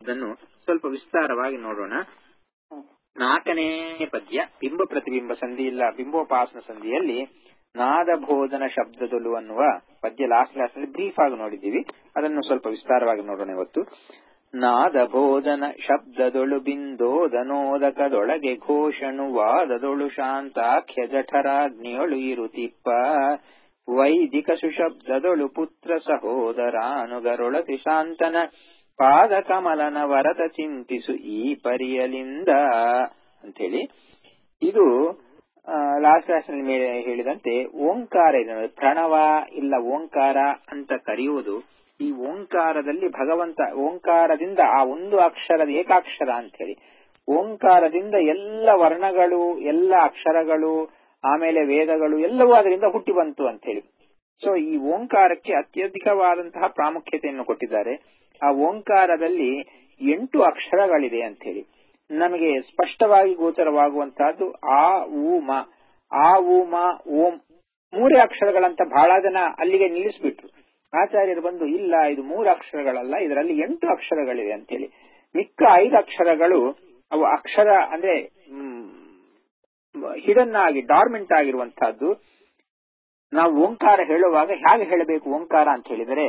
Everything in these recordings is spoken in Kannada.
ಅದನ್ನು ಸ್ವಲ್ಪ ವಿಸ್ತಾರವಾಗಿ ನೋಡೋಣ ನಾಲ್ಕನೇ ಪದ್ಯ ಬಿಂಬ ಪ್ರತಿಬಿಂಬ ಸಂಧಿ ಇಲ್ಲ ಬಿಂಬೋಪಾಸನ ಸಂಧಿಯಲ್ಲಿ ನಾದಬೋಧನ ಶಬ್ದದೊಲು ಅನ್ನುವ ಪದ್ಯ ಲಾಸ್ಟ್ ಕ್ಲಾಸ್ ನಲ್ಲಿ ಬ್ರೀಫ್ ಆಗಿ ನೋಡಿದ್ದೀವಿ ಅದನ್ನು ಸ್ವಲ್ಪ ವಿಸ್ತಾರವಾಗಿ ನೋಡೋಣ ಇವತ್ತು ನಾದಬೋಧನ ಶಬ್ದದೊಳು ಬಿಂದೋದನೋದಕದೊಳಗೆ ಘೋಷಣು ವಾದದೊಳು ಶಾಂತಾಖ್ಯ ಜಠರಾಗ್ನಿಯೊಳು ಇರುತಿಪ್ಪ ವೈದಿಕ ಸುಶಬ್ದದೊಳು ಪುತ್ರ ಸಹೋದರಾನುಗರೊಳತಿ ಶಾಂತನ ಪಾದ ಕಮಲನ ವರದ ಚಿಂತಿಸು ಈ ಪರಿಯಲಿಂದ ಅಂಥೇಳಿ ಇದು ಲಾಸ್ಟ್ ಕ್ಲಾಸ್ ನಲ್ಲಿ ಮೇಲೆ ಹೇಳಿದಂತೆ ಓಂಕಾರ ಇದೆ ಪ್ರಣವ ಇಲ್ಲ ಓಂಕಾರ ಅಂತ ಕರೆಯುವುದು ಈ ಓಂಕಾರದಲ್ಲಿ ಭಗವಂತ ಓಂಕಾರದಿಂದ ಆ ಒಂದು ಅಕ್ಷರದ ಏಕಾಕ್ಷರ ಅಂತ ಹೇಳಿ ಓಂಕಾರದಿಂದ ಎಲ್ಲ ವರ್ಣಗಳು ಎಲ್ಲ ಅಕ್ಷರಗಳು ಆಮೇಲೆ ವೇದಗಳು ಎಲ್ಲವೂ ಅದರಿಂದ ಹುಟ್ಟಿ ಬಂತು ಅಂತ ಹೇಳಿ ಸೊ ಈ ಓಂಕಾರಕ್ಕೆ ಅತ್ಯಧಿಕವಾದಂತಹ ಪ್ರಾಮುಖ್ಯತೆಯನ್ನು ಕೊಟ್ಟಿದ್ದಾರೆ ಆ ಓಂಕಾರದಲ್ಲಿ ಎಂಟು ಅಕ್ಷರಗಳಿದೆ ಅಂತ ಹೇಳಿ ನಮಗೆ ಸ್ಪಷ್ಟವಾಗಿ ಗೋಚರವಾಗುವಂತಹದ್ದು ಆ ಊ ಮ ಆ ಊ ಮ ಓಂ ಮೂರೇ ಅಕ್ಷರಗಳಂತ ಬಹಳ ಜನ ಅಲ್ಲಿಗೆ ನಿಲ್ಲಿಸ್ಬಿಟ್ರು ಆಚಾರ್ಯರು ಬಂದು ಇಲ್ಲ ಇದು ಮೂರು ಅಕ್ಷರಗಳಲ್ಲ ಇದರಲ್ಲಿ ಎಂಟು ಅಕ್ಷರಗಳಿವೆ ಅಂತ ಹೇಳಿ ಮಿಕ್ಕ ಐದು ಅಕ್ಷರಗಳು ಅವು ಅಕ್ಷರ ಅಂದ್ರೆ ಹಿಡನ್ ಆಗಿ ಡಾರ್ಮೆಂಟ್ ಆಗಿರುವಂತಹದ್ದು ನಾವು ಓಂಕಾರ ಹೇಳುವಾಗ ಹೇಗೆ ಹೇಳಬೇಕು ಓಂಕಾರ ಅಂತ ಹೇಳಿದರೆ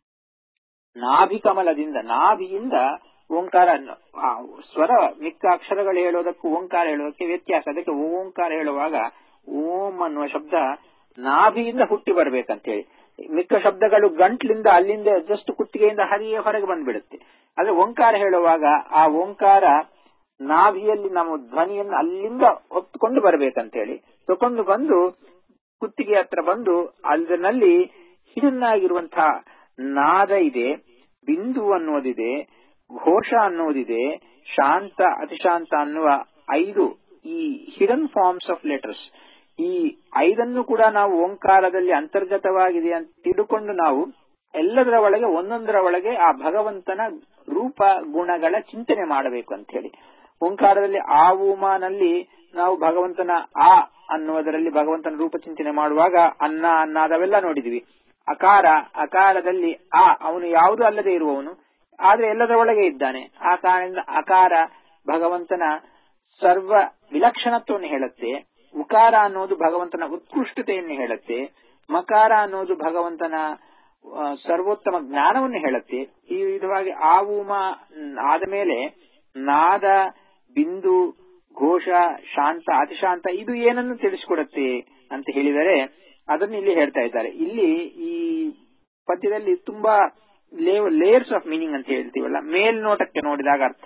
ನಾಭಿ ಕಮಲದಿಂದ ನಾಭಿಯಿಂದ ಓಂಕಾರ ಸ್ವರ ಮಿಕ್ಕ ಅಕ್ಷರಗಳು ಹೇಳೋದಕ್ಕೂ ಓಂಕಾರ ಹೇಳೋದಕ್ಕೆ ವ್ಯತ್ಯಾಸ ಅದಕ್ಕೆ ಓಂಕಾರ ಹೇಳುವಾಗ ಓಂ ಅನ್ನುವ ಶಬ್ದ ನಾಭಿಯಿಂದ ಹುಟ್ಟಿ ಬರ್ಬೇಕಂತ ಹೇಳಿ ಮಿಕ್ಕ ಶಬ್ದಗಳು ಗಂಟ್ಲಿಂದ ಅಲ್ಲಿಂದ ಜಸ್ಟ್ ಕುತ್ತಿಗೆಯಿಂದ ಹರಿಯೇ ಹೊರಗೆ ಬಂದ್ಬಿಡುತ್ತೆ ಆದ್ರೆ ಓಂಕಾರ ಹೇಳುವಾಗ ಆ ಓಂಕಾರ ನಾಭಿಯಲ್ಲಿ ನಾವು ಧ್ವನಿಯನ್ನು ಅಲ್ಲಿಂದ ಹೊತ್ಕೊಂಡು ಬರ್ಬೇಕಂತ ಹೇಳಿ ತಕೊಂಡು ಬಂದು ಕುತ್ತಿಗೆ ಹತ್ರ ಬಂದು ಅದರಲ್ಲಿ ಹಿಡನ್ನಾಗಿರುವಂತಹ ನಾದ ಇದೆ ಬಿಂದು ಅನ್ನೋದಿದೆ ಘೋಷ ಅನ್ನೋದಿದೆ ಶಾಂತ ಅತಿಶಾಂತ ಅನ್ನುವ ಐದು ಈ ಹಿಡನ್ ಫಾರ್ಮ್ಸ್ ಆಫ್ ಲೆಟರ್ಸ್ ಈ ಐದನ್ನು ಕೂಡ ನಾವು ಓಂಕಾರದಲ್ಲಿ ಅಂತರ್ಗತವಾಗಿದೆ ಅಂತ ತಿಳ್ಕೊಂಡು ನಾವು ಎಲ್ಲದರ ಒಳಗೆ ಒಂದೊಂದರ ಒಳಗೆ ಆ ಭಗವಂತನ ರೂಪ ಗುಣಗಳ ಚಿಂತನೆ ಮಾಡಬೇಕು ಅಂತ ಹೇಳಿ ಓಂಕಾರದಲ್ಲಿ ಆ ಉಮಾನಲ್ಲಿ ನಾವು ಭಗವಂತನ ಆ ಅನ್ನುವುದರಲ್ಲಿ ಭಗವಂತನ ರೂಪ ಚಿಂತನೆ ಮಾಡುವಾಗ ಅನ್ನ ಅನ್ನ ಅದವೆಲ್ಲ ನೋಡಿದ್ವಿ ಅಕಾರ ಅಕಾರದಲ್ಲಿ ಆ ಅವನು ಯಾವುದು ಅಲ್ಲದೆ ಇರುವವನು ಆದ್ರೆ ಎಲ್ಲದರ ಒಳಗೆ ಇದ್ದಾನೆ ಆ ಕಾರಣದಿಂದ ಅಕಾರ ಭಗವಂತನ ಸರ್ವ ವಿಲಕ್ಷಣತ್ವವನ್ನು ಹೇಳುತ್ತೆ ಉಕಾರ ಅನ್ನೋದು ಭಗವಂತನ ಉತ್ಕೃಷ್ಟತೆಯನ್ನು ಹೇಳುತ್ತೆ ಮಕಾರ ಅನ್ನೋದು ಭಗವಂತನ ಸರ್ವೋತ್ತಮ ಜ್ಞಾನವನ್ನು ಹೇಳುತ್ತೆ ಈ ವಿಧವಾಗಿ ಆ ಉಮ ಆದ ಮೇಲೆ ನಾದ ಬಿಂದು ಘೋಷ ಶಾಂತ ಅತಿಶಾಂತ ಇದು ಏನನ್ನು ತಿಳಿಸಿಕೊಡುತ್ತೆ ಅಂತ ಹೇಳಿದರೆ ಅದನ್ನು ಇಲ್ಲಿ ಹೇಳ್ತಾ ಇದ್ದಾರೆ ಇಲ್ಲಿ ಈ ಪದ್ಯದಲ್ಲಿ ತುಂಬಾ ಲೇಯರ್ಸ್ ಆಫ್ ಮೀನಿಂಗ್ ಅಂತ ಹೇಳ್ತೀವಲ್ಲ ಮೇಲ್ನೋಟಕ್ಕೆ ನೋಡಿದಾಗ ಅರ್ಥ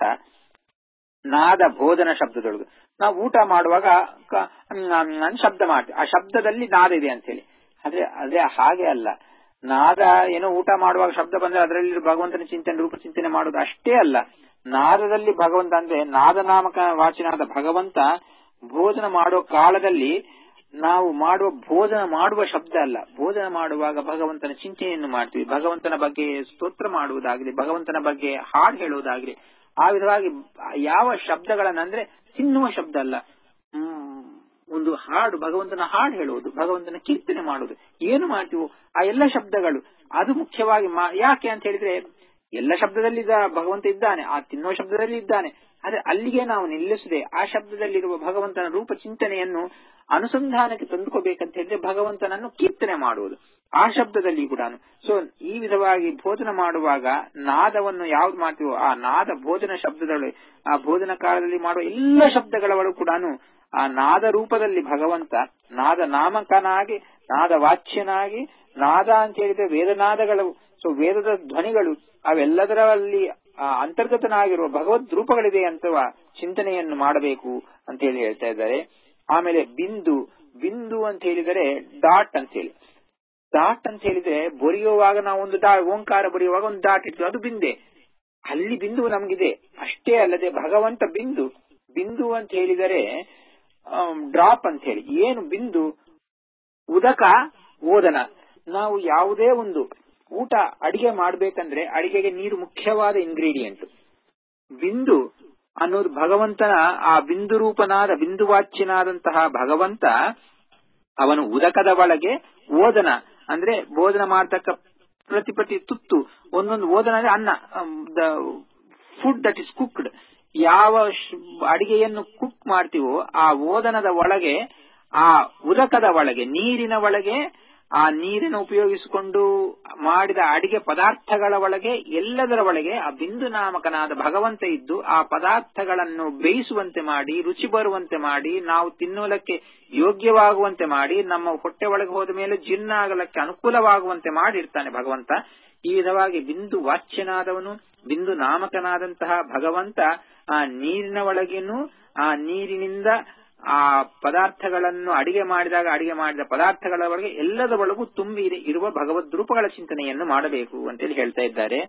ನಾದ ಬೋಧನ ಶಬ್ದದೊಳಗೆ ನಾವು ಊಟ ಮಾಡುವಾಗ ಶಬ್ದ ಮಾಡ್ತೀವಿ ಆ ಶಬ್ದದಲ್ಲಿ ನಾದ ಇದೆ ಅಂತ ಹೇಳಿ ಆದ್ರೆ ಅದೇ ಹಾಗೆ ಅಲ್ಲ ನಾದ ಏನೋ ಊಟ ಮಾಡುವಾಗ ಶಬ್ದ ಬಂದ್ರೆ ಅದರಲ್ಲಿ ಭಗವಂತನ ಚಿಂತನೆ ರೂಪ ಚಿಂತನೆ ಮಾಡುವುದು ಅಷ್ಟೇ ಅಲ್ಲ ನಾದದಲ್ಲಿ ಭಗವಂತ ಅಂದ್ರೆ ನಾದನಾಮಕ ವಾಚನಾದ ಭಗವಂತ ಭೋಜನ ಮಾಡೋ ಕಾಲದಲ್ಲಿ ನಾವು ಮಾಡುವ ಭೋಜನ ಮಾಡುವ ಶಬ್ದ ಅಲ್ಲ ಭೋಜನ ಮಾಡುವಾಗ ಭಗವಂತನ ಚಿಂತನೆಯನ್ನು ಮಾಡ್ತೀವಿ ಭಗವಂತನ ಬಗ್ಗೆ ಸ್ತೋತ್ರ ಮಾಡುವುದಾಗಲಿ ಭಗವಂತನ ಬಗ್ಗೆ ಹಾಡು ಹೇಳುವುದಾಗಲಿ ಆ ವಿಧವಾಗಿ ಯಾವ ಶಬ್ದಗಳನ್ನಂದ್ರೆ ತಿನ್ನುವ ಶಬ್ದ ಅಲ್ಲ ಒಂದು ಹಾಡು ಭಗವಂತನ ಹಾಡು ಹೇಳುವುದು ಭಗವಂತನ ಕೀರ್ತನೆ ಮಾಡುವುದು ಏನು ಮಾಡ್ತೀವೋ ಆ ಎಲ್ಲ ಶಬ್ದಗಳು ಅದು ಮುಖ್ಯವಾಗಿ ಯಾಕೆ ಅಂತ ಹೇಳಿದ್ರೆ ಎಲ್ಲ ಶಬ್ದದಲ್ಲಿ ಭಗವಂತ ಇದ್ದಾನೆ ಆ ತಿನ್ನುವ ಶಬ್ದದಲ್ಲಿ ಇದ್ದಾನೆ ಆದ್ರೆ ಅಲ್ಲಿಗೆ ನಾವು ನಿಲ್ಲಿಸದೆ ಆ ಶಬ್ದದಲ್ಲಿರುವ ಭಗವಂತನ ರೂಪ ಚಿಂತನೆಯನ್ನು ಅನುಸಂಧಾನಕ್ಕೆ ತಂದುಕೋಬೇಕಂತ ಹೇಳಿದ್ರೆ ಭಗವಂತನನ್ನು ಕೀರ್ತನೆ ಮಾಡುವುದು ಆ ಶಬ್ದದಲ್ಲಿ ಕೂಡ ಸೊ ಈ ವಿಧವಾಗಿ ಭೋಜನ ಮಾಡುವಾಗ ನಾದವನ್ನು ಯಾವ್ದು ಮಾಡ್ತೀವೋ ಆ ನಾದ ಭೋಜನ ಶಬ್ದಗಳು ಆ ಭೋಜನ ಕಾಲದಲ್ಲಿ ಮಾಡುವ ಎಲ್ಲ ಶಬ್ದಗಳ ಕೂಡ ಆ ನಾದ ರೂಪದಲ್ಲಿ ಭಗವಂತ ನಾದ ನಾಮಕನಾಗಿ ನಾದ ವಾಚ್ಯನಾಗಿ ನಾದ ಅಂತ ಹೇಳಿದ್ರೆ ವೇದನಾದಗಳು ಸೊ ವೇದದ ಧ್ವನಿಗಳು ಅವೆಲ್ಲದರಲ್ಲಿ ಅಂತರ್ಗತನಾಗಿರುವ ಭಗವದ್ ರೂಪಗಳಿದೆ ಅಂತವ ಚಿಂತನೆಯನ್ನು ಮಾಡಬೇಕು ಅಂತ ಹೇಳಿ ಹೇಳ್ತಾ ಇದ್ದಾರೆ ಆಮೇಲೆ ಬಿಂದು ಬಿಂದು ಅಂತ ಹೇಳಿದರೆ ಡಾಟ್ ಅಂತ ಹೇಳಿ ಡಾಟ್ ಅಂತ ಹೇಳಿದ್ರೆ ಬರೆಯುವಾಗ ನಾವು ಒಂದು ಡಾ ಓಂಕಾರ ಬರೆಯುವಾಗ ಒಂದು ಡಾಟ್ ಇಡ್ತೀವಿ ಅದು ಬಿಂದೆ ಅಲ್ಲಿ ಬಿಂದು ನಮಗಿದೆ ಅಷ್ಟೇ ಅಲ್ಲದೆ ಭಗವಂತ ಬಿಂದು ಬಿಂದು ಅಂತ ಹೇಳಿದರೆ ಡ್ರಾಪ್ ಅಂತ ಹೇಳಿ ಏನು ಬಿಂದು ಉದಕ ಓದನ ನಾವು ಯಾವುದೇ ಒಂದು ಊಟ ಅಡಿಗೆ ಮಾಡ್ಬೇಕಂದ್ರೆ ಅಡಿಗೆಗೆ ನೀರು ಮುಖ್ಯವಾದ ಇಂಗ್ರೀಡಿಯೆಂಟ್ ಬಿಂದು ಅನ್ನೋದು ಭಗವಂತನ ಆ ಬಿಂದು ರೂಪನಾದ ಬಿಂದುವಾಚ್ಯನಾದಂತಹ ಭಗವಂತ ಅವನು ಉದಕದ ಒಳಗೆ ಓದನ ಅಂದ್ರೆ ಬೋಧನ ಮಾಡ್ತಕ್ಕ ಪ್ರತಿ ಪ್ರತಿ ತುತ್ತು ಒಂದೊಂದು ಓದನ ಅಂದ್ರೆ ಅನ್ನ ಫುಡ್ ದಟ್ ಇಸ್ ಕುಕ್ಡ್ ಯಾವ ಶ್- ಅಡಿಗೆಯನ್ನು ಕುಕ್ ಮಾಡ್ತೀವೋ ಆ ಓದನದ ಒಳಗೆ ಆ ಉದಕದ ಒಳಗೆ ನೀರಿನ ಒಳಗೆ ಆ ನೀರಿನ ಉಪಯೋಗಿಸಿಕೊಂಡು ಮಾಡಿದ ಅಡಿಗೆ ಪದಾರ್ಥಗಳ ಒಳಗೆ ಎಲ್ಲದರ ಒಳಗೆ ಆ ಬಿಂದು ನಾಮಕನಾದ ಭಗವಂತ ಇದ್ದು ಆ ಪದಾರ್ಥಗಳನ್ನು ಬೇಯಿಸುವಂತೆ ಮಾಡಿ ರುಚಿ ಬರುವಂತೆ ಮಾಡಿ ನಾವು ತಿನ್ನುವುದಕ್ಕೆ ಯೋಗ್ಯವಾಗುವಂತೆ ಮಾಡಿ ನಮ್ಮ ಹೊಟ್ಟೆ ಒಳಗೆ ಹೋದ ಮೇಲೆ ಜೀರ್ಣಾಗಲಕ್ಕೆ ಅನುಕೂಲವಾಗುವಂತೆ ಮಾಡಿರ್ತಾನೆ ಭಗವಂತ ಈ ವಿಧವಾಗಿ ಬಿಂದು ವಾಚ್ಯನಾದವನು ಬಿಂದು ನಾಮಕನಾದಂತಹ ಭಗವಂತ ಆ ನೀರಿನ ಒಳಗೇನು ಆ ನೀರಿನಿಂದ ಆ ಪದಾರ್ಥಗಳನ್ನು ಅಡಿಗೆ ಮಾಡಿದಾಗ ಅಡಿಗೆ ಮಾಡಿದ ಪದಾರ್ಥಗಳ ಒಳಗೆ ಎಲ್ಲದ ಒಳಗೂ ತುಂಬಿ ಇರಿ- ಇರುವ ಭಗವದ್ ರೂಪಗಳ ಚಿಂತನೆಯನ್ನು ಮಾಡಬೇಕು ಅಂತೇಳಿ ಹೇಳ್ತಾ ಇದ್ದಾರೆ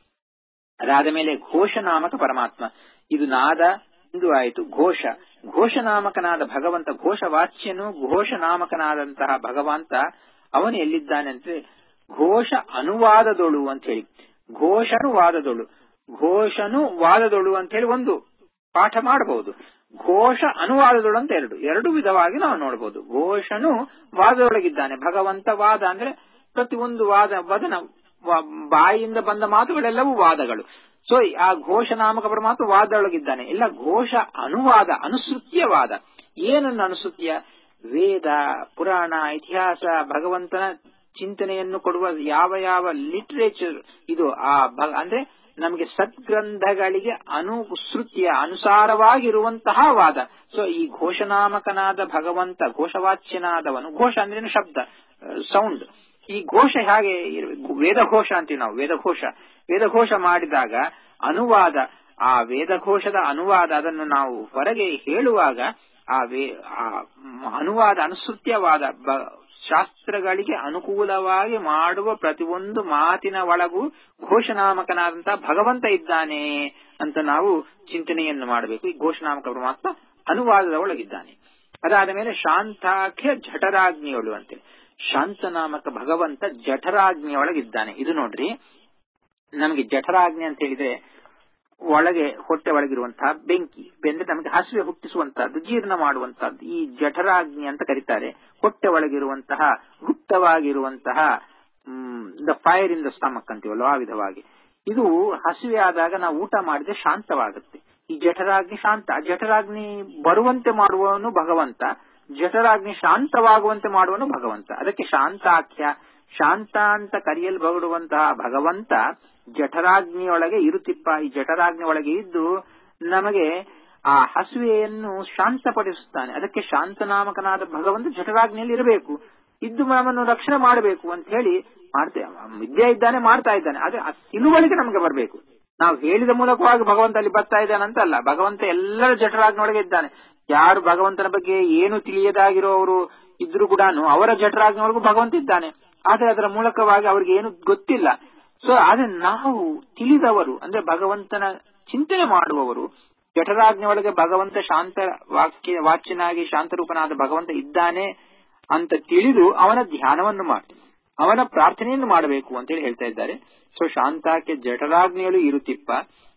ಅದಾದ ಮೇಲೆ ಘೋಷ ನಾಮಕ ಪರಮಾತ್ಮ ಇದು ನಾದ ಇದು ಆಯಿತು ಘೋಷ ಘೋಷ ನಾಮಕನಾದ ಭಗವಂತ ಘೋಷ ವಾಚ್ಯನು ಘೋಷ ನಾಮಕನಾದಂತಹ ಭಗವಂತ ಅವನು ಎಲ್ಲಿದ್ದಾನೆ ಅಂದ್ರೆ ಘೋಷ ಅನುವಾದದೊಳು ಅಂತ ಹೇಳಿ ಘೋಷನು ವಾದದೊಳು ಘೋಷನು ವಾದದೊಳು ಅಂತ ಹೇಳಿ ಒಂದು ಪಾಠ ಮಾಡಬಹುದು ಘೋಷ ಅನುವಾದದೊಳು ಅಂತ ಎರಡು ಎರಡು ವಿಧವಾಗಿ ನಾವು ನೋಡಬಹುದು ಘೋಷನು ವಾದದೊಳಗಿದ್ದಾನೆ ಭಗವಂತ ವಾದ ಅಂದ್ರೆ ಪ್ರತಿಯೊಂದು ವಾದ ವದನ ವ- ಬಾಯಿಯಿಂದ ಬಂದ ಮಾತುಗಳೆಲ್ಲವೂ ವಾದಗಳು ಸೊ ಆ ಘೋಷ ನಾಮಕ ಪರಮಾತ್ಮ ವಾದದೊಳಗಿದ್ದಾನೆ ಇಲ್ಲ ಘೋಷ ಅನುವಾದ ಅನುಸೃತ್ಯ ವಾದ ಏನನ್ನು ಅನುಸೃತ್ಯ ವೇದ ಪುರಾಣ ಇತಿಹಾಸ ಭಗವಂತನ ಚಿಂತನೆಯನ್ನು ಕೊಡುವ ಯಾವ ಯಾವ ಲಿಟರೇಚರ್ ಇದು ಆ ಭ- ಅಂದ್ರೆ ನಮಗೆ ಸದ್ಗ್ರಂಥಗಳಿಗೆ ಅನುಸೃತ್ಯ ಅನುಸಾರವಾಗಿರುವಂತಹ ವಾದ ಸೊ ಈ ಘೋಷನಾಮಕನಾದ ಭಗವಂತ ಘೋಷವಾಚ್ಯನಾದವನು ಘೋಷ ಅಂದ್ರೆ ಶಬ್ದ ಸೌಂಡ್ ಈ ಘೋಷ ಹೇಗೆ ಇರ್ಬೇಕು? ವೇದಘೋಷ ಅಂತೀವಿ ನಾವು ವೇದಘೋಷ ವೇದಘೋಷ ಮಾಡಿದಾಗ ಅನುವಾದ ಆ ವೇದಘೋಷದ ಅನುವಾದ ಅದನ್ನು ನಾವು ಹೊರಗೆ ಹೇಳುವಾಗ ಆ ವೇ ಆ ಅನುವಾದ ಅನುಸೃತ್ಯವಾದ ಬ- ಶಾಸ್ತ್ರಗಳಿಗೆ ಅನುಕೂಲವಾಗಿ ಮಾಡುವ ಪ್ರತಿಯೊಂದು ಮಾತಿನ ಒಳಗೂ ಘೋಷನಾಮಕನಾದಂತಹ ಭಗವಂತ ಇದ್ದಾನೆ ಅಂತ ನಾವು ಚಿಂತನೆಯನ್ನು ಮಾಡಬೇಕು ಈ ಘೋಷನಾಮಕ ಪರಮಾತ್ಮ ಅನುವಾದದ ಒಳಗಿದ್ದಾನೆ ಅದಾದ ಮೇಲೆ ಶಾಂತಾಖ್ಯ ಜಠರಾಗ್ನಿಯೊಳು ಅಂತೇಳಿ ಶಾಂತನಾಮಕ ಭಗವಂತ ಜಠರಾಗ್ನಿಯೊಳಗಿದ್ದಾನೆ ಇದು ನೋಡ್ರಿ ನಮಗೆ ಜಠರಾಗ್ನಿ ಅಂತ ಹೇಳಿದ್ರೆ ಒಳಗೆ ಹೊಟ್ಟೆ ಒಳಗಿರುವಂತಹ ಬೆಂಕಿ ಬೆಂದ್ರೆ ನಮಗೆ ಹಸಿವೆ ಹುಟ್ಟಿಸುವಂತಹದ್ದು ಜೀರ್ಣ ಮಾಡುವಂತಹದ್ದು ಈ ಜಠರಾಗ್ನಿ ಅಂತ ಕರೀತಾರೆ ಹೊಟ್ಟೆ ಒಳಗಿರುವಂತಹ ಗುಪ್ತವಾಗಿರುವಂತಹ the fire in the stomach ಅಂತೀವಲ್ಲ ಆ ವಿಧವಾಗಿ ಇದು ಹಸಿವೆ ಆದಾಗ ನಾವು ಊಟ ಮಾಡಿದ್ರೆ ಶಾಂತವಾಗುತ್ತೆ ಈ ಜಠರಾಗ್ನಿ ಶಾಂತ ಆ ಜಠರಾಗ್ನಿ ಬರುವಂತೆ ಮಾಡುವವನು ಭಗವಂತ ಜಠರಾಗ್ನಿ ಶಾಂತವಾಗುವಂತೆ ಮಾಡುವನು ಭಗವಂತ ಅದಕ್ಕೆ ಶಾಂತಾಖ್ಯ ಶಾಂತ ಅಂತ ಕರೆಯಲ್ಪಡುವಂತಹ ಭಗವಂತ ಜಠರಾಗ್ನಿಯೊಳಗೆ ಇರುತ್ತಿಪ್ಪ ಈ ಜಠರಾಗ್ನಿ ಒಳಗೆ ಇದ್ದು ನಮಗೆ ಆ ಹಸುವೆಯನ್ನು ಶಾಂತಪಡಿಸುತ್ತಾನೆ ಅದಕ್ಕೆ ಶಾಂತನಾಮಕನಾದ ಭಗವಂತ ಜಠರಾಗ್ನಿಯಲ್ಲಿ ಇರಬೇಕು ಇದ್ದು ನಮ್ಮನ್ನು ರಕ್ಷಣೆ ಮಾಡಬೇಕು ಅಂತ ಹೇಳಿ ಮಾಡ್ತೇ ವಿದ್ಯೆ ಇದ್ದಾನೆ ಮಾಡ್ತಾ ಇದ್ದಾನೆ ಆದ್ರೆ ಆ ತಿಳುವಳಿಕೆ ನಮಗೆ ಬರಬೇಕು ನಾವು ಹೇಳಿದ ಮೂಲಕವಾಗಿ ಭಗವಂತ ಅಲ್ಲಿ ಬರ್ತಾ ಇದ್ದಾನೆ ಅಂತ ಅಲ್ಲ ಭಗವಂತ ಎಲ್ಲರ ಜಠರಾಗ್ನೊಳಗೆ ಇದ್ದಾನೆ ಯಾರು ಭಗವಂತನ ಬಗ್ಗೆ ಏನು ತಿಳಿಯದಾಗಿರೋರು ಇದ್ರು ಕೂಡ ಅವರ ಜಠರಾಗ್ನೊಳಗೂ ಭಗವಂತ ಇದ್ದಾನೆ ಆದ್ರೆ ಅದರ ಮೂಲಕವಾಗಿ ಅವ್ರಿಗೆ ಏನು ಗೊತ್ತಿಲ್ಲ ಸೊ ಆದ್ರೆ ನಾವು ತಿಳಿದವರು ಅಂದ್ರೆ ಭಗವಂತನ ಚಿಂತನೆ ಮಾಡುವವರು ಜಠರಾಜ್ಞೆ ಒಳಗೆ ಭಗವಂತ ಶಾಂತ ವಾಕ್ಯ ವಾಚ್ಯನಾಗಿ ಶಾಂತರೂಪನಾದ ಭಗವಂತ ಇದ್ದಾನೆ ಅಂತ ತಿಳಿದು ಅವನ ಧ್ಯಾನವನ್ನು ಮಾಡಿ ಅವನ ಪ್ರಾರ್ಥನೆಯನ್ನು ಮಾಡಬೇಕು ಅಂತೇಳಿ ಹೇಳ್ತಾ ಇದ್ದಾರೆ ಸೊ ಶಾಂತಾಕ್ಕೆ ಜಠರಾಗ್ನಿಯಳು ಇರುತ್ತಿಪ್ಪ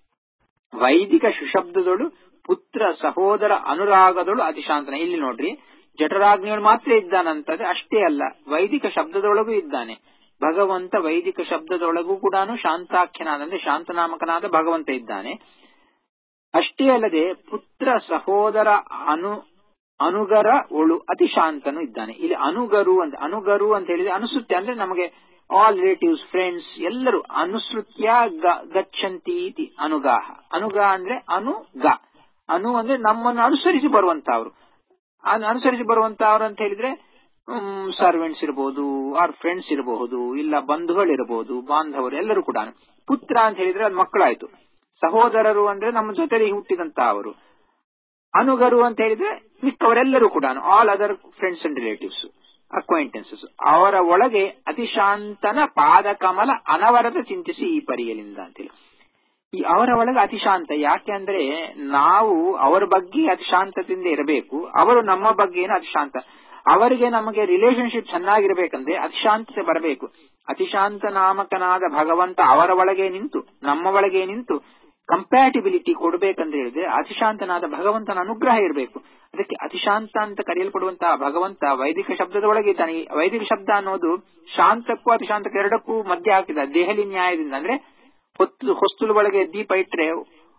ವೈದಿಕ ಸುಶಬ್ದದಳು ಪುತ್ರ ಸಹೋದರ ಅನುರಾಗದಳು ಅತಿಶಾಂತನ ಇಲ್ಲಿ ನೋಡ್ರಿ ಜಠರಾಗ್ನಿಯಳು ಮಾತ್ರ ಇದ್ದಾನಂತಂದ್ರೆ ಅಷ್ಟೇ ಅಲ್ಲ ವೈದಿಕ ಶಬ್ದದೊಳಗೂ ಇದ್ದಾನೆ ಭಗವಂತ ವೈದಿಕ ಶಬ್ದದೊಳಗೂ ಕೂಡ ಶಾಂತಾಖ್ಯನಾದ ಅಂದ್ರೆ ಶಾಂತನಾಮಕನಾದ ಭಗವಂತ ಇದ್ದಾನೆ ಅಷ್ಟೇ ಅಲ್ಲದೆ ಪುತ್ರ ಸಹೋದರ ಅನು ಅನುಗರ ಒಳು ಅತಿ ಶಾಂತನು ಇದ್ದಾನೆ ಇಲ್ಲಿ ಅನುಗರು ಅಂತ ಅನುಗರು ಅಂತ ಹೇಳಿದ್ರೆ ಅನುಸೃತ್ಯ ಅಂದ್ರೆ ನಮಗೆ ಆಲ್ ರಿಲೇಟಿವ್ಸ್ ಫ್ರೆಂಡ್ಸ್ ಎಲ್ಲರೂ ಅನುಸೃತ್ಯ ಗ- ಗಚ್ಚಂತಿ ಇತಿ ಅನುಗಾಹ ಅನುಗ ಅಂದ್ರೆ ಅನುಗ ಅನು ಅಂದ್ರೆ ನಮ್ಮನ್ನು ಅನುಸರಿಸಿ ಬರುವಂತವ್ರು ಅನ್- ಅನುಸರಿಸಿ ಬರುವಂತವ್ರು ಅಂತ ಹೇಳಿದ್ರೆ ಸರ್ವೆಂಟ್ಸ್ ಇರಬಹುದು ಆರ್ ಫ್ರೆಂಡ್ಸ್ ಇರಬಹುದು ಇಲ್ಲ ಬಂಧುಗಳಿರಬಹುದು ಬಾಂಧವರು ಎಲ್ಲರೂ ಕೂಡ ಪುತ್ರ ಅಂತ ಹೇಳಿದ್ರೆ ಅದು ಮಕ್ಕಳಾಯ್ತು ಸಹೋದರರು ಅಂದ್ರೆ ನಮ್ಮ ಜೊತೆಲಿ ಹುಟ್ಟಿದಂತ ಅವರು ಅನುಗರು ಅಂತ ಹೇಳಿದ್ರೆ ಮಿಕ್ಕವರೆಲ್ಲರೂ ಕೂಡ all other friends and relatives acquaintances ಅವರ ಒಳಗೆ ಅತಿಶಾಂತನ ಪಾದಕಮಲ ಅನವರತ ಚಿಂತಿಸಿ ಈ ಪರಿಯಲಿಂದ ಅಂತೇಳಿ ಈ ಅವರ ಒಳಗೆ ಅತಿಶಾಂತ ಯಾಕೆ ಅಂದ್ರೆ ನಾವು ಅವರ ಬಗ್ಗೆ ಅತಿಶಾಂತದಿಂದ ಇರಬೇಕು ಅವರು ನಮ್ಮ ಬಗ್ಗೆನೂ ಅತಿಶಾಂತ ಅವರಿಗೆ ನಮಗೆ ರಿಲೇಶನ್ಶಿಪ್ ಚೆನ್ನಾಗಿರ್ಬೇಕಂದ್ರೆ ಅತಿಶಾಂತತೆ ಬರಬೇಕು ಅತಿಶಾಂತ ನಾಮಕನಾದ ಭಗವಂತ ಅವರ ಒಳಗೆ ನಿಂತು ನಮ್ಮ ಒಳಗೆ ನಿಂತು ಕಂಪ್ಯಾಟಿಬಿಲಿಟಿ ಕೊಡಬೇಕಂತ ಹೇಳಿದ್ರೆ ಅತಿಶಾಂತನಾದ ಭಗವಂತನ ಅನುಗ್ರಹ ಇರಬೇಕು ಅದಕ್ಕೆ ಅತಿಶಾಂತ ಅಂತ ಕರೆಯಲ್ಪಡುವಂತಹ ಭಗವಂತ ವೈದಿಕ ಶಬ್ದದ ಒಳಗೆ ಇದ್ದಾನೆ ಈ ವೈದಿಕ ಶಬ್ದ ಅನ್ನೋದು ಶಾಂತಕ್ಕೂ ಅತಿಶಾಂತಕ್ಕೂ ಎರಡಕ್ಕೂ ಮಧ್ಯೆ ಹಾಕಿದ ದೆಹಲಿ ನ್ಯಾಯದಿಂದ ಅಂದ್ರೆ ಹೊತ್ತು ಹೊಸ್ತುಲ ಒಳಗೆ ದೀಪ ಇಟ್ರೆ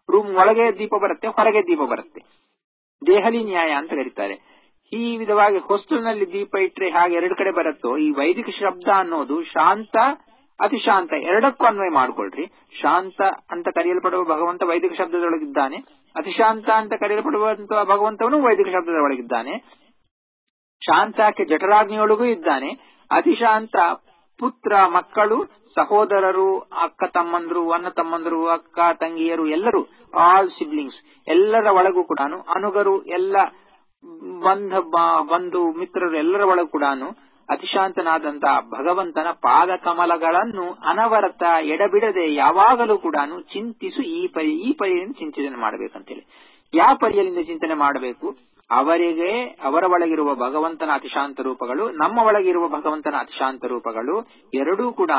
ರೂಮ್ ಒಳಗೆ ದೀಪ ಬರುತ್ತೆ ಹೊರಗೆ ದೀಪ ಬರುತ್ತೆ ದೇಹಲಿ ನ್ಯಾಯ ಅಂತ ಕರೀತಾರೆ ಈ ವಿಧವಾಗಿ ಹೊಸ್ತಿಲಿನಲ್ಲಿ ದೀಪ ಇಟ್ರೆ ಹಾಗೆ ಎರಡು ಕಡೆ ಬರುತ್ತೋ ಈ ವೈದಿಕ ಶಬ್ದ ಅನ್ನೋದು ಶಾಂತ ಅತಿ ಶಾಂತ ಎರಡಕ್ಕೂ ಅನ್ವಯ ಮಾಡ್ಕೊಳ್ರಿ ಶಾಂತ ಅಂತ ಕರೆಯಲ್ಪಡುವ ಭಗವಂತ ವೈದಿಕ ಶಬ್ದದೊಳಗಿದ್ದಾನೆ ಅತಿಶಾಂತ ಅಂತ ಕರೆಯಲ್ಪಡುವಂತಹ ಭಗವಂತವನು ವೈದಿಕ ಶಬ್ದದ ಒಳಗಿದ್ದಾನೆ ಶಾಂತಕ್ಕೆ ಜಠರಾಗ್ನಿಯೊಳಗೂ ಇದ್ದಾನೆ ಅತಿಶಾಂತ ಪುತ್ರ ಮಕ್ಕಳು ಸಹೋದರರು ಅಕ್ಕ ತಮ್ಮಂದ್ರು ಅಣ್ಣ ತಮ್ಮಂದ್ರು ಅಕ್ಕ ತಂಗಿಯರು ಎಲ್ಲರೂ ಆಲ್ ಸಿಬ್ಲಿಂಗ್ಸ್ ಎಲ್ಲರ ಒಳಗೂ ಕೂಡ ಅನುಗರು ಎಲ್ಲ ಬಂಧ ಬಂಧು ಮಿತ್ರರು ಎಲ್ಲರ ಒಳಗೂ ಕೂಡ ಅತಿಶಾಂತನಾದಂತಹ ಭಗವಂತನ ಪಾದ ಕಮಲಗಳನ್ನು ಅನವರತ ಎಡಬಿಡದೆ ಯಾವಾಗಲೂ ಕೂಡ ಚಿಂತಿಸು ಈ ಪರಿ ಈ ಪರಿಯನ್ನು ಚಿಂತನೆ ಮಾಡಬೇಕಂತೇಳಿ ಯಾವ ಪರಿಯಲ್ಲಿಂದ ಚಿಂತನೆ ಮಾಡಬೇಕು ಅವರಿಗೆ ಅವರ ಒಳಗಿರುವ ಭಗವಂತನ ಅತಿಶಾಂತ ರೂಪಗಳು ನಮ್ಮ ಒಳಗಿರುವ ಭಗವಂತನ ಅತಿಶಾಂತ ರೂಪಗಳು ಎರಡೂ ಕೂಡ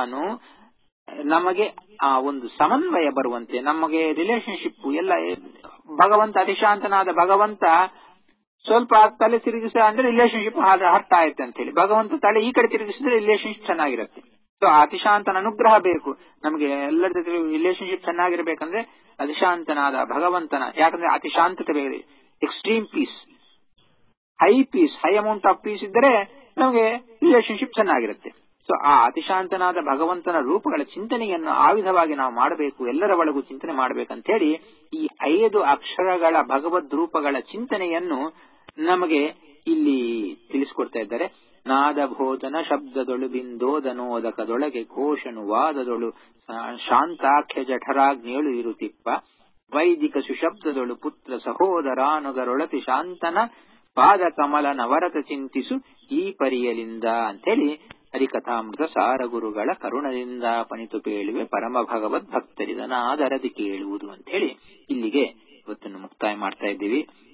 ನಮಗೆ ಆ ಒಂದು ಸಮನ್ವಯ ಬರುವಂತೆ ನಮಗೆ ರಿಲೇಶನ್ಶಿಪ್ ಎಲ್ಲ ಭಗವಂತ ಅತಿಶಾಂತನಾದ ಭಗವಂತ ಸ್ವಲ್ಪ ತಲೆ ತಿರುಗಿಸ ಅಂದ್ರೆ ರಿಲೇಶನ್ಶಿಪ್ ಹರ್ಟ್ ಆಯ್ತು ಅಂತ ಹೇಳಿ ಭಗವಂತ ತಲೆ ಈ ಕಡೆ ತಿರುಗಿಸಿದ್ರೆ ರಿಲೇಶನ್ಶಿಪ್ ಚೆನ್ನಾಗಿರುತ್ತೆ ಸೊ ಅತಿಶಾಂತನ ಅನುಗ್ರಹ ಬೇಕು ನಮಗೆ ಎಲ್ಲರ ಜೊತೆ ರಿಲೇಶನ್ಶಿಪ್ ಚೆನ್ನಾಗಿರ್ಬೇಕಂದ್ರೆ ಅತಿಶಾಂತನಾದ ಭಗವಂತನ ಯಾಕಂದ್ರೆ ಅತಿಶಾಂತತೆ ಬೇರೆ extreme peace high peace high amount of peace ಇದ್ದರೆ ನಮಗೆ ರಿಲೇಶನ್ಶಿಪ್ ಚೆನ್ನಾಗಿರುತ್ತೆ ಸೊ ಆ ಅತಿಶಾಂತನಾದ ಭಗವಂತನ ರೂಪಗಳ ಚಿಂತನೆಯನ್ನು ಆ ವಿಧವಾಗಿ ನಾವು ಮಾಡಬೇಕು ಎಲ್ಲರ ಒಳಗೂ ಚಿಂತನೆ ಮಾಡಬೇಕಂತ ಹೇಳಿ ಈ ಐದು ಅಕ್ಷರಗಳ ಭಗವದ್ ರೂಪಗಳ ಚಿಂತನೆಯನ್ನು ನಮಗೆ ಇಲ್ಲಿ ತಿಳಿಸಿಕೊಡ್ತಾ ಇದ್ದಾರೆ ನಾದಬೋಧನ ಶಬ್ದದೊಳು ಬಿಂದೋದನೋದಕದೊಳಗೆ ಘೋಷನು ವಾದದೊಳು ಶಾಂತಾಖ್ಯ ಜಠರಾಗ್ನೇಳು ಇರುತಿಪ್ಪ ವೈದಿಕ ಸುಶಬ್ದದೊಳು ಪುತ್ರ ಸಹೋದರಾನುಗರೊಳತಿ ಶಾಂತನ ಪಾದ ಕಮಲ ನವರತ ಚಿಂತಿಸು ಈ ಪರಿಯಲಿಂದ ಅಂತೇಳಿ ಹರಿಕಥಾಮೃತ ಸಾರಗುರುಗಳ ಕರುಣದಿಂದ ಪಣಿತು ಪೇಳುವೆ ಪರಮ ಭಗವದ್ ಭಕ್ತರಿದನಾದರದಿ ಕೇಳುವುದು ಅಂತ ಹೇಳಿ ಇಲ್ಲಿಗೆ ಇವತ್ತನ್ನು ಮುಕ್ತಾಯ ಮಾಡ್ತಾ ಇದ್ದೀವಿ